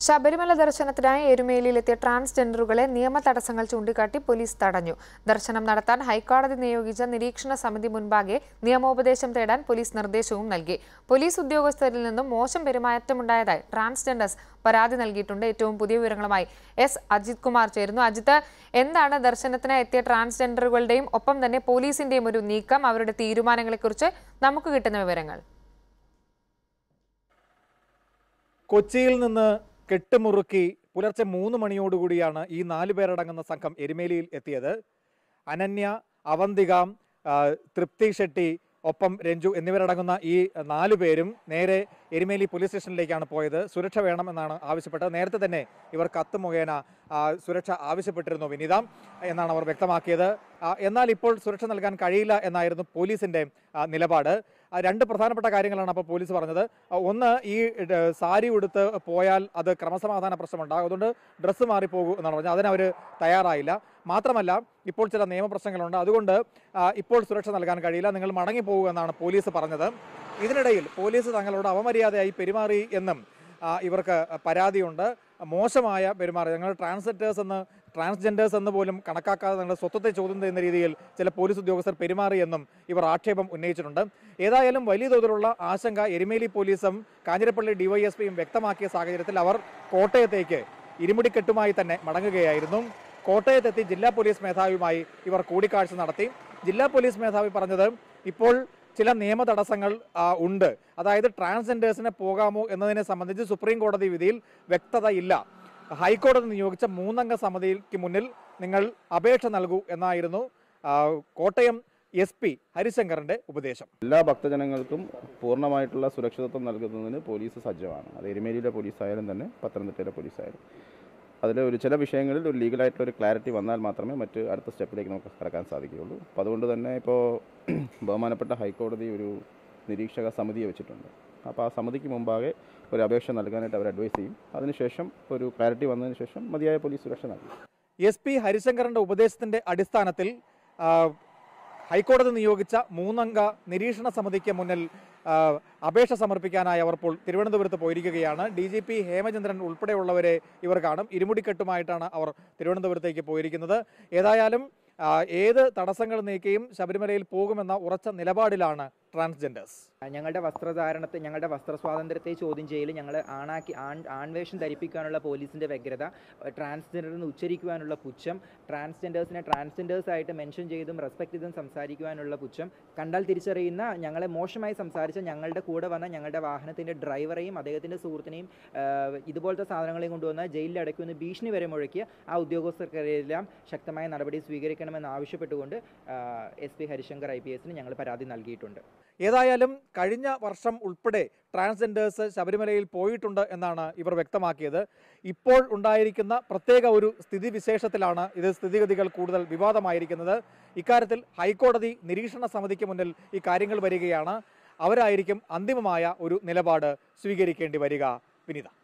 ശബരിമല ദർശനത്തിനായി എരുമേലിയിലെത്തിയ ട്രാൻസ്ജെൻഡറുകളെ നിയമ തടസ്സങ്ങൾ ചൂണ്ടിക്കാട്ടി പോലീസ് തടഞ്ഞു ദർശനം നടത്താൻ ഹൈക്കോടതി നിയോഗിച്ച നിരീക്ഷണ സമിതി മുൻപാകെ നിയമോപദേശം തേടാൻ പോലീസ് നിർദ്ദേശവും നൽകി പോലീസ് ഉദ്യോഗസ്ഥരിൽ നിന്നും മോശം പെരുമാറ്റമുണ്ടായതായി ട്രാൻസ്ജെൻഡേഴ്സ് പരാതി നൽകിയിട്ടുണ്ട് ഏറ്റവും പുതിയ വിവരങ്ങളുമായി എസ് അജിത് കുമാർ ചേരുന്നു അജിത്ത് എന്താണ് ദർശനത്തിന് എത്തിയ ട്രാൻസ്ജെൻഡറുകളുടെയും ഒപ്പം തന്നെ പോലീസിന്റെയും ഒരു നീക്കം അവരുടെ തീരുമാനങ്ങളെക്കുറിച്ച് നമുക്ക് കിട്ടുന്ന വിവരങ്ങൾ കൊച്ചിയിൽ നിന്ന് കെട്ടുമുറുക്കി പുലർച്ചെ മൂന്ന് മണിയോടുകൂടിയാണ് ഈ നാലു പേരടങ്ങുന്ന സംഘം എരുമേലിയിൽ എത്തിയത് അനന്യ അവന്തിക ആ, തൃപ്തി ഷെട്ടി ഒപ്പം രഞ്ജു എന്നിവരടങ്ങുന്ന ഈ നാലു പേരും നേരെ എരുമേലി പോലീസ് സ്റ്റേഷനിലേക്കാണ് പോയത് സുരക്ഷ വേണമെന്നാണ് ആവശ്യപ്പെട്ടത് നേരത്തെ തന്നെ ഇവർ കത്ത് മുഖേന ആ, സുരക്ഷ ആവശ്യപ്പെട്ടിരുന്നു വിനീത എന്നാണ് അവർ വ്യക്തമാക്കിയത് ആ, എന്നാൽ ഇപ്പോൾ സുരക്ഷ നൽകാൻ കഴിയില്ല എന്നായിരുന്നു പോലീസിന്റെ ആ, നിലപാട് ആ, രണ്ട് പ്രധാനപ്പെട്ട കാര്യങ്ങളാണ് അപ്പോൾ പോലീസ് പറഞ്ഞത് ആ, ഒന്ന് ഈ ഇട- സാരി ഉടുത്ത് പോയാൽ അത് ക്രമസമാധാന പ്രശ്നമുണ്ടാകും അതുകൊണ്ട് ഡ്രസ്സ് മാറിപ്പോകൂ എന്നാണ് പറഞ്ഞത് അതിനവർ തയ്യാറായില്ല മാത്രമല്ല ഇപ്പോൾ ചില നിയമപ്രശ്നങ്ങളുണ്ട് അതുകൊണ്ട് ആ, ഇപ്പോൾ സുരക്ഷ നൽകാൻ കഴിയില്ല നിങ്ങൾ മടങ്ങി പോകുക എന്നാണ് പോലീസ് പറഞ്ഞത് ഇതിനിടയിൽ പോലീസ് തങ്ങളോട് അപമര്യാദയായി പെരുമാറി എന്നും ആ, ഇവർക്ക് പരാതിയുണ്ട് മോശമായ പെരുമാറി ഞങ്ങൾ ട്രാൻസ്ജെൻഡേഴ്സ് എന്ന് ട്രാൻസ്ജെൻഡേഴ്സ് എന്ന് പോലും കണക്കാക്കാതെ നിങ്ങളുടെ സ്വത്വത്തെ ചോദ്യം ചെയ്യുന്ന രീതിയിൽ ചില പോലീസ് ഉദ്യോഗസ്ഥർ പെരുമാറി എന്നും ഇവർ ആക്ഷേപം ഉന്നയിച്ചിട്ടുണ്ട് ഏതായാലും വലിയ തോതിലുള്ള ആശങ്ക എരുമേലി പോലീസും കാഞ്ഞിരപ്പള്ളി ഡിവൈഎസ്പിയും വ്യക്തമാക്കിയ സാഹചര്യത്തിൽ അവർ കോട്ടയത്തേക്ക് ഇരുമുടിക്കെട്ടുമായി തന്നെ മടങ്ങുകയായിരുന്നു കോട്ടയത്തെത്തി ജില്ലാ പോലീസ് മേധാവിയുമായി ഇവർ കൂടിക്കാഴ്ച നടത്തി ജില്ലാ പോലീസ് മേധാവി പറഞ്ഞത് ഇപ്പോൾ ചില നിയമ തടസ്സങ്ങൾ ആ, ഉണ്ട് അതായത് ട്രാൻസ്ജെൻഡേഴ്സിന് പോകാമോ എന്നതിനെ സംബന്ധിച്ച് സുപ്രീം കോടതി വിധിയിൽ വ്യക്തതയില്ല ഹൈക്കോടതി നിയോഗിച്ച മൂന്നംഗ സമിതിക്ക് മുന്നിൽ നിങ്ങൾ അപേക്ഷ നൽകൂ എന്നായിരുന്നു ആ, കോട്ടയം എസ് പി ഹരിശങ്കറിന്റെ ഉപദേശം എല്ലാ ഭക്തജനങ്ങൾക്കും പൂർണ്ണമായിട്ടുള്ള സുരക്ഷിതത്വം നൽകുന്നതിന് പോലീസ് സജ്ജമാണ് അത് എരുമേലിയിലെ പോലീസായാലും തന്നെ പത്തനംതിട്ടയിലെ പോലീസായാലും അതിൽ ഒരു ചില വിഷയങ്ങളിൽ ഒരു ലീഗലായിട്ടുള്ള ഒരു ക്ലാരിറ്റി വന്നാൽ മാത്രമേ മറ്റ് അടുത്ത സ്റ്റെപ്പിലേക്ക് നമുക്ക് കടക്കാൻ സാധിക്കുകയുള്ളൂ അപ്പോൾ അതുകൊണ്ട് തന്നെ ഇപ്പോൾ ബഹുമാനപ്പെട്ട ഹൈക്കോടതി ഒരു നിരീക്ഷക സമിതിയെ വെച്ചിട്ടുണ്ട് അപ്പോൾ ആ സമിതിക്ക് മുമ്പാകെ ഒരു അപേക്ഷ നൽകാനായിട്ട് അവർ അഡ്വൈസ് ചെയ്യും അതിനുശേഷം ഒരു ക്ലാരിറ്റി വന്നതിന് ശേഷം മതിയായ പോലീസ് സുരക്ഷ നൽകും എസ് പി ഹരിശങ്കറിന്റെ ഉപദേശത്തിന്റെ അടിസ്ഥാനത്തിൽ ആ, ഹൈക്കോടതി നിയോഗിച്ച മൂന്നംഗ നിരീക്ഷണ സമിതിക്ക് മുന്നിൽ ആ, അപേക്ഷ സമർപ്പിക്കാനായി അവർ ഇപ്പോൾ തിരുവനന്തപുരത്ത് പോയിരിക്കുകയാണ് ഡി ജി പി ഹേമചന്ദ്രൻ ഉൾപ്പെടെയുള്ളവരെ ഇവർ കാണും ഇരുമുടിക്കെട്ടുമായിട്ടാണ് അവർ തിരുവനന്തപുരത്തേക്ക് പോയിരിക്കുന്നത് ഏതായാലും ആ, ഏത് തടസ്സങ്ങൾ നീക്കിയും ശബരിമലയിൽ പോകുമെന്ന ഉറച്ച നിലപാടിലാണ് ട്രാൻസ്ജെൻഡേഴ്സ് ഞങ്ങളുടെ വസ്ത്രധാരണത്തെ ഞങ്ങളുടെ വസ്ത്രസ്വാതന്ത്ര്യത്തെ ചോദ്യം ചെയ്യൽ ഞങ്ങൾ ആണാക്കി ആൺ ആൺവേഷം ധരിപ്പിക്കാനുള്ള പോലീസിൻ്റെ വ്യഗ്രത ട്രാൻസ്ജെൻഡറിന് ഉച്ചരിക്കുവാനുള്ള പുച്ഛം ട്രാൻസ്ജെൻഡേഴ്സിനെ ട്രാൻസ്ജെൻഡേഴ്സ് ആയിട്ട് മെൻഷൻ ചെയ്തും റെസ്പെക്ട് ചെയ്തും സംസാരിക്കുവാനുള്ള പുച്ഛം കണ്ടാൽ തിരിച്ചറിയുന്ന ഞങ്ങളെ മോശമായി സംസാരിച്ച ഞങ്ങളുടെ കൂടെ വന്ന ഞങ്ങളുടെ വാഹനത്തിൻ്റെ ഡ്രൈവറെയും അദ്ദേഹത്തിൻ്റെ സുഹൃത്തിനെയും ആഹ്, ഇതുപോലത്തെ സാധനങ്ങളെയും കൊണ്ടുവന്ന് ജയിലിൽ അടയ്ക്കുമെന്ന് ഭീഷണി വരെ മുഴക്കിയ ആ ഉദ്യോഗസ്ഥർക്കെല്ലാം ശക്തമായ നടപടി സ്വീകരിക്കണമെന്ന് ആവശ്യപ്പെട്ടുകൊണ്ട് S P Harishankar I P എസിന് ഞങ്ങൾ പരാതി നൽകിയിട്ടുണ്ട് ഏതായാലും കഴിഞ്ഞ വർഷം ഉൾപ്പെടെ ട്രാൻസ്ജെൻഡേഴ്സ് ശബരിമലയിൽ പോയിട്ടുണ്ട് എന്നാണ് ഇവർ വ്യക്തമാക്കിയത് ഇപ്പോൾ ഉണ്ടായിരിക്കുന്ന പ്രത്യേക ഒരു സ്ഥിതിവിശേഷത്തിലാണ് ഇത് സ്ഥിതിഗതികൾ കൂടുതൽ വിവാദമായിരിക്കുന്നത് ഇക്കാര്യത്തിൽ ഹൈക്കോടതി നിരീക്ഷണ സമിതിക്ക് മുന്നിൽ ഈ കാര്യങ്ങൾ വരികയാണ് അവരായിരിക്കും അന്തിമമായ ഒരു നിലപാട് സ്വീകരിക്കേണ്ടി വരിക വിനിത